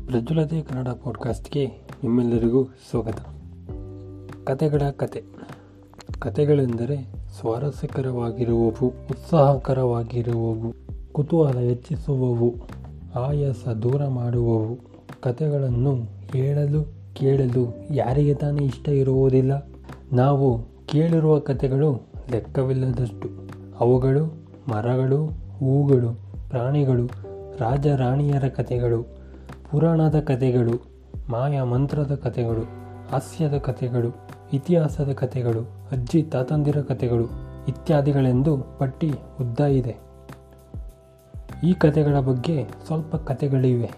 ಪ್ರಜ್ವಲತೆ ಕನ್ನಡ ಪಾಡ್ಕಾಸ್ಟ್ಗೆ ನಿಮ್ಮೆಲ್ಲರಿಗೂ ಸ್ವಾಗತ ಕತೆಗಳ ಕತೆ ಕತೆಗಳೆಂದರೆ ಸ್ವಾರಸ್ಯಕರವಾಗಿರುವವು ಉತ್ಸಾಹಕರವಾಗಿರುವವು ಕುತೂಹಲ ಹೆಚ್ಚಿಸುವವು ಆಯಾಸ ದೂರ ಮಾಡುವವು ಕತೆಗಳನ್ನು ಹೇಳಲು ಕೇಳಲು ಯಾರಿಗೆ ತಾನೇ ಇಷ್ಟ ಇರುವುದಿಲ್ಲ ನಾವು ಕೇಳಿರುವ ಕತೆಗಳು ಲೆಕ್ಕವಿಲ್ಲದಷ್ಟು ಅವುಗಳು ಮರಗಳು ಹೂಗಳು ಪ್ರಾಣಿಗಳು ರಾಜ ರಾಣಿಯರ ಕತೆಗಳು ಪುರಾಣದ ಕತೆಗಳು ಮಾಯ ಮಂತ್ರದ ಕತೆಗಳು ಹಾಸ್ಯದ ಕತೆಗಳು ಇತಿಹಾಸದ ಕತೆಗಳು ಅಜ್ಜಿ ತಾತಂದಿರ ಕತೆಗಳು ಇತ್ಯಾದಿಗಳೆಂದು ಪಟ್ಟಿ ಉದ್ದ ಇದೆ ಈ ಕತೆಗಳ ಬಗ್ಗೆ ಸ್ವಲ್ಪ ಕತೆಗಳಿವೆ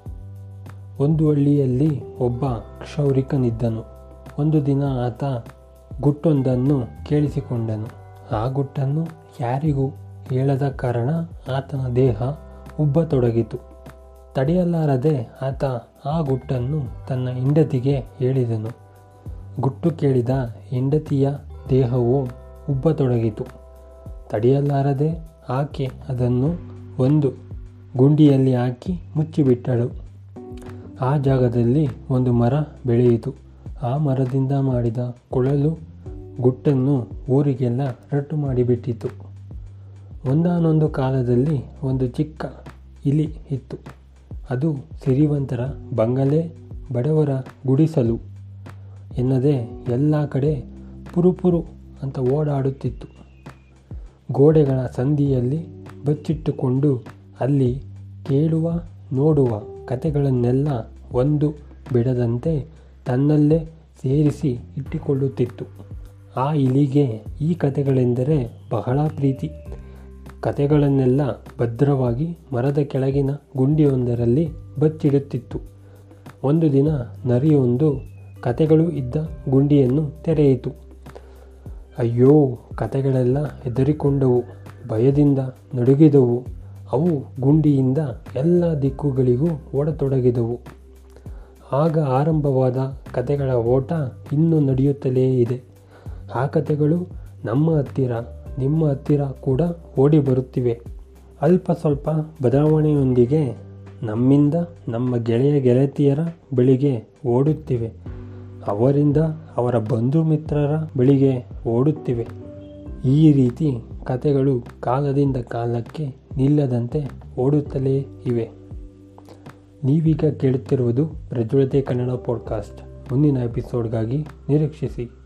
ಒಂದು ಹಳ್ಳಿಯಲ್ಲಿ ಒಬ್ಬ ಕ್ಷೌರಿಕನಿದ್ದನು ಒಂದು ದಿನ ಆತ ಗುಟ್ಟೊಂದನ್ನು ಕೇಳಿಸಿಕೊಂಡನು ಆ ಗುಟ್ಟನ್ನು ಯಾರಿಗೂ ಹೇಳದ ಕಾರಣ ಆತನ ದೇಹ ಉಬ್ಬತೊಡಗಿತು ತಡೆಯಲಾರದೆ ಆತ ಆ ಗುಟ್ಟನ್ನು ತನ್ನ ಹೆಂಡತಿಗೆ ಹೇಳಿದನು ಗುಟ್ಟು ಕೇಳಿದ ಹೆಂಡತಿಯ ದೇಹವು ಉಬ್ಬತೊಡಗಿತು ತಡೆಯಲಾರದೆ ಆಕೆ ಅದನ್ನು ಒಂದು ಗುಂಡಿಯಲ್ಲಿ ಹಾಕಿ ಮುಚ್ಚಿಬಿಟ್ಟಳು ಆ ಜಾಗದಲ್ಲಿ ಒಂದು ಮರ ಬೆಳೆಯಿತು ಆ ಮರದಿಂದ ಮಾಡಿದ ಕೊಳಲು ಗುಟ್ಟನ್ನು ಊರಿಗೆಲ್ಲ ರಟ್ಟು ಮಾಡಿಬಿಟ್ಟಿತು ಒಂದಾನೊಂದು ಕಾಲದಲ್ಲಿ ಒಂದು ಚಿಕ್ಕ ಇಲಿ ಇತ್ತು ಅದು ಸಿರಿವಂತರ ಬಂಗಲೆ ಬಡವರ ಗುಡಿಸಲು ಎನ್ನದೆ ಎಲ್ಲ ಕಡೆ ಪುರುಪುರು ಅಂತ ಓಡಾಡುತ್ತಿತ್ತು ಗೋಡೆಗಳ ಸಂದಿಯಲ್ಲಿ ಬಚ್ಚಿಟ್ಟುಕೊಂಡು ಅಲ್ಲಿ ಕೇಳುವ ನೋಡುವ ಕತೆಗಳನ್ನೆಲ್ಲ ಒಂದು ಬಿಡದಂತೆ ತನ್ನಲ್ಲೇ ಸೇರಿಸಿ ಇಟ್ಟುಕೊಳ್ಳುತ್ತಿತ್ತು ಆ ಇಲಿಗೆ ಈ ಕತೆಗಳೆಂದರೆ ಬಹಳ ಪ್ರೀತಿ ಕತೆಗಳನ್ನೆಲ್ಲ ಭದ್ರವಾಗಿ ಮರದ ಕೆಳಗಿನ ಗುಂಡಿಯೊಂದರಲ್ಲಿ ಬಚ್ಚಿಡುತ್ತಿತ್ತು ಒಂದು ದಿನ ನರಿಯೊಂದು ಕತೆಗಳು ಇದ್ದ ಗುಂಡಿಯನ್ನು ತೆರೆಯಿತು ಅಯ್ಯೋ ಕತೆಗಳೆಲ್ಲ ಹೆದರಿಕೊಂಡವು ಭಯದಿಂದ ನಡುಗಿದವು ಅವು ಗುಂಡಿಯಿಂದ ಎಲ್ಲ ದಿಕ್ಕುಗಳಿಗೂ ಓಡತೊಡಗಿದವು ಆಗ ಆರಂಭವಾದ ಕತೆಗಳ ಓಟ ಇನ್ನೂ ನಡೆಯುತ್ತಲೇ ಇದೆ ಆ ಕತೆಗಳು ನಮ್ಮ ಹತ್ತಿರ ನಿಮ್ಮ ಹತ್ತಿರ ಕೂಡ ಓಡಿ ಬರುತ್ತಿವೆ ಅಲ್ಪ ಸ್ವಲ್ಪ ಬದಲಾವಣೆಯೊಂದಿಗೆ ನಮ್ಮಿಂದ ನಮ್ಮ ಗೆಳೆಯ ಗೆಳತಿಯರ ಬಳಿಗೆ ಓಡುತ್ತಿವೆ ಅವರಿಂದ ಅವರ ಬಂಧು ಮಿತ್ರರ ಬಳಿಗೆ ಓಡುತ್ತಿವೆ ಈ ರೀತಿ ಕತೆಗಳು ಕಾಲದಿಂದ ಕಾಲಕ್ಕೆ ನಿಲ್ಲದಂತೆ ಓಡುತ್ತಲೇ ಇವೆ ನೀವೀಗ ಕೇಳುತ್ತಿರುವುದು ಪ್ರಜ್ವಲತೆ ಕನ್ನಡ ಪಾಡ್ಕಾಸ್ಟ್ ಮುಂದಿನ ಎಪಿಸೋಡ್ಗಾಗಿ ನಿರೀಕ್ಷಿಸಿ